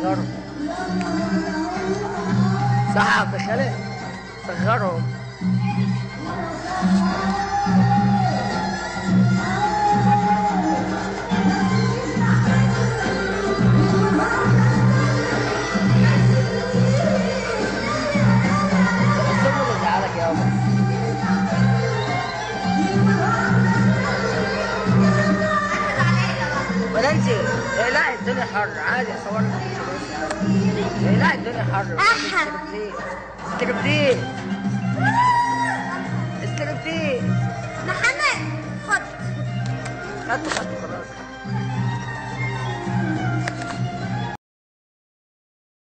صغرهم صح يا عبد الخالق صغرهم السم اللي زعلك يابا ولا انت إيه لا الدنيا حر عادي اصور لك إيه لا الدنيا حر أحا. استربتيز استربتيز محمد خد خدت خدت خلاص